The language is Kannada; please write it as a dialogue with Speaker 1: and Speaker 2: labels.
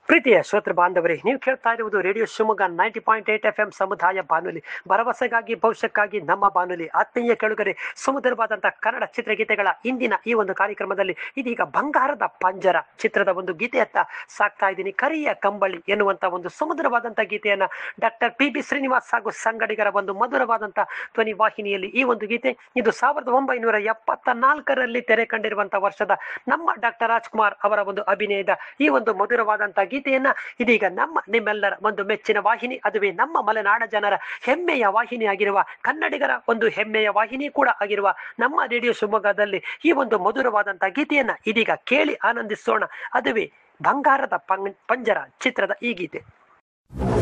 Speaker 1: ಪ್ರೀತಿಯ ಶ್ರೋತೃ ಬಾಂಧವರೇ ನೀವು ಕೇಳ್ತಾ ಇರುವುದು radio Shivamogga ninety point eight F M ಸಮುದಾಯ ಬಾನುಲಿ ಭರವಸೆಗಾಗಿ ಭವಿಷ್ಯಕ್ಕಾಗಿ ನಮ್ಮ ಬಾನುಲಿ ಆತ್ಮೀಯ ಕೆಳಗರೆ ಸುಮಧುರವಾದಂತಹ ಕನ್ನಡ ಚಿತ್ರಗೀತೆಗಳ ಇಂದಿನ ಈ ಒಂದು ಕಾರ್ಯಕ್ರಮದಲ್ಲಿ ಇದೀಗ ಬಂಗಾರದ ಪಂಜರ ಚಿತ್ರದ ಒಂದು ಗೀತೆಯತ್ತ ಸಾಕ್ತಾ ಇದ್ದೀನಿ ಕರಿಯ ಕಂಬಳಿ ಎನ್ನುವಂತ ಒಂದು ಸುಮಧುರವಾದಂತಹ ಗೀತೆಯನ್ನ ಡಾಕ್ಟರ್ ಪಿ ಬಿ ಶ್ರೀನಿವಾಸ್ ಹಾಗೂ ಸಂಗಡಿಗರ ಒಂದು ಮಧುರವಾದಂತಹ ಧ್ವನಿ ವಾಹಿನಿಯಲ್ಲಿ ಈ ಒಂದು ಗೀತೆ ಇದು ಸಾವಿರದ ಒಂಬೈನೂರ ಎಪ್ಪತ್ತ ನಾಲ್ಕರಲ್ಲಿ ತೆರೆ ಕಂಡಿರುವಂತಹ ವರ್ಷದ ನಮ್ಮ ಡಾಕ್ಟರ್ ರಾಜ್ಕುಮಾರ್ ಅವರ ಒಂದು ಅಭಿನಯದ ಈ ಒಂದು ಮಧುರವಾದಂತಹ ಗೀತೆಯನ್ನ ಇದೀಗ ನಮ್ಮ ನಿಮ್ಮೆಲ್ಲರ ಒಂದು ಮೆಚ್ಚಿನ ವಾಹಿನಿ ಅದುವೇ ನಮ್ಮ ಮಲೆನಾಡ ಜನರ ಹೆಮ್ಮೆಯ ವಾಹಿನಿ ಆಗಿರುವ ಕನ್ನಡಿಗರ ಒಂದು ಹೆಮ್ಮೆಯ ವಾಹಿನಿ ಕೂಡ ಆಗಿರುವ ನಮ್ಮ ರೇಡಿಯೋ ಶಿವಮೊಗ್ಗದಲ್ಲಿ ಈ ಒಂದು ಮಧುರವಾದಂತಹ ಗೀತೆಯನ್ನ ಇದೀಗ ಕೇಳಿ ಆನಂದಿಸೋಣ ಅದುವೇ ಬಂಗಾರದ ಪಂ- ಪಂಜರ ಚಿತ್ರದ ಈ ಗೀತೆ